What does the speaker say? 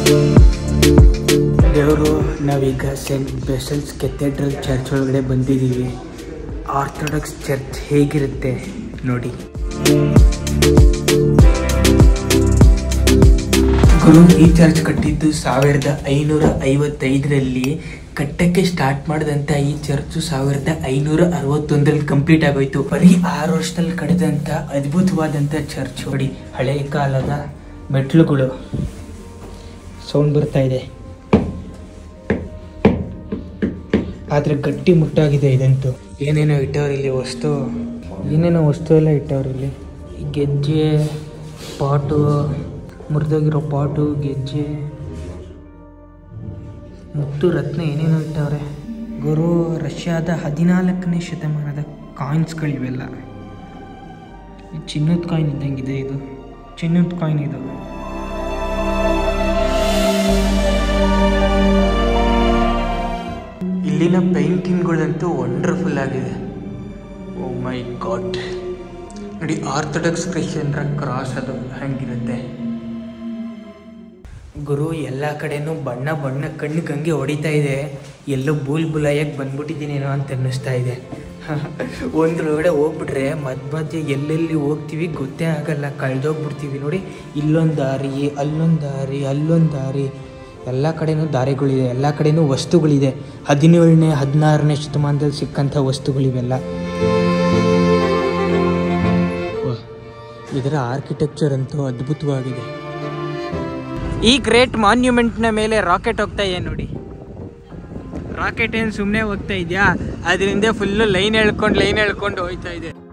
ದೇವರು ನಾವೀಗ scent bezels cathedral church ಒಳಗಡೆ ಬಂದಿದ್ದೀವಿ ಆರ್ಥೋಡಾಕ್ಸ್ ಚರ್ಚ್ ಹೇಗಿರುತ್ತೆ ನೋಡಿ ಗುರು ಈ ಚರ್ಚ್ ಕಟ್ಟಿದ್ದು ಸಾವಿರದ ಐನೂರ ಐವತ್ತೈದರಲ್ಲಿ ಕಟ್ಟಕ್ಕೆ ಸ್ಟಾರ್ಟ್ ಮಾಡಿದಂಥ ಈ ಚರ್ಚು ಸಾವಿರದ ಐನೂರ ಅರವತ್ತೊಂದರಲ್ಲಿ ಕಂಪ್ಲೀಟ್ ಆಗೋಯ್ತು ಬರೀ ಆರು ವರ್ಷದಲ್ಲಿ ಕಟ್ಟಿದಂಥ ಅದ್ಭುತವಾದಂಥ ಚರ್ಚ್ ನೋಡಿ ಹಳೆಯ ಕಾಲದ ಮೆಟ್ಲುಗಳು ಸೌಂಡ್ ಬರ್ತಾ ಇದೆ ಆದ್ರೆ ಗಟ್ಟಿ ಮುಟ್ಟಾಗಿದೆ ಇದಂತೂ ಏನೇನೋ ಇಟ್ಟವ್ರು ಇಲ್ಲಿ ವಸ್ತು ಏನೇನೋ ವಸ್ತು ಎಲ್ಲ ಇಟ್ಟವ್ರು ಇಲ್ಲಿ ಗೆಜ್ಜೆ ಪಾಟು ಮುರಿದೋಗಿರೋ ಪಾಟು ಗೆಜ್ಜೆ ಮುತ್ತು ರತ್ನ ಏನೇನೋ ಇಟ್ಟವ್ರೆ ಗುರು ರಷ್ಯಾದ ಹದಿನಾಲ್ಕನೇ ಶತಮಾನದ ಕಾಯಿನ್ಸ್ಗಳಿವೆಲ್ಲ ಈ ಚಿನ್ನದ ಕಾಯಿನ್ ಇದ್ದಂಗಿದೆ ಇದು ಚಿನ್ನದ ಕಾಯಿನ್ ಇದು ಇಲ್ಲಿನ ಪೇಂಟಿಂಗ್ಗಳಂತೂ ವಂಡರ್ಫುಲ್ ಆಗಿದೆ ಓ ಮೈ ಗಾಡ್ ನೋಡಿ ಆರ್ಥೋಡಾಕ್ಸ್ ಕ್ರಿಶ್ಚಿಯನ್ರ ಕ್ರಾಸ್ ಅದು ಹಂಗಿರುತ್ತೆ ಗುರು ಎಲ್ಲ ಕಡೆನೂ ಬಣ್ಣ ಬಣ್ಣ ಕಣ್ಣಿಗೆ ಹಂಗೆ ಹೊಡಿತಾ ಇದೆ ಎಲ್ಲೋ ಬೂಲ್ ಬುಲಾಯಾಗಿ ಬಂದ್ಬಿಟ್ಟಿದ್ದೀನೇನೋ ಅಂತ ಅನ್ನಿಸ್ತಾ ಇದೆ ಒಂದ್ರೊಳಗಡೆ ಹೋಗ್ಬಿಟ್ರೆ ಮಧ್ಯ ಮಧ್ಯೆ ಎಲ್ಲೆಲ್ಲಿ ಹೋಗ್ತೀವಿ ಗೊತ್ತೇ ಆಗಲ್ಲ ಕಳೆದೋಗ್ಬಿಡ್ತೀವಿ ನೋಡಿ ಇಲ್ಲೊಂದು ದಾರಿ ಅಲ್ಲೊಂದು ದಾರಿ ಅಲ್ಲೊಂದು ದಾರಿ ಎಲ್ಲ ಕಡೆನೂ ದಾರಿಗಳಿದೆ ಎಲ್ಲ ಕಡೆನೂ ವಸ್ತುಗಳಿದೆ ಹದಿನೇಳನೇ ಹದಿನಾರನೇ ಶತಮಾನದಲ್ಲಿ ಸಿಕ್ಕಂಥ ವಸ್ತುಗಳಿವೆಲ್ಲ ವಾಹ್, ಇದರ ಆರ್ಕಿಟೆಕ್ಚರ್ ಅಂತೂ ಅದ್ಭುತವಾಗಿದೆ ಈ ಗ್ರೇಟ್ ಮಾನ್ಯುಮೆಂಟ್ನ ಮೇಲೆ ರಾಕೆಟ್ ಹೋಗ್ತಾ ಇದೆ ನೋಡಿ ರಾಕೆಟ್ ಏನು ಸುಮ್ಮನೆ ಹೋಗ್ತಾ ಇದೆಯಾ ಅದರಿಂದ ಫುಲ್ಲು ಲೈನ್ ಎಳ್ಕೊಂಡು ಲೈನ್ ಎಳ್ಕೊಂಡು ಹೋಗ್ತಾ ಇದೆ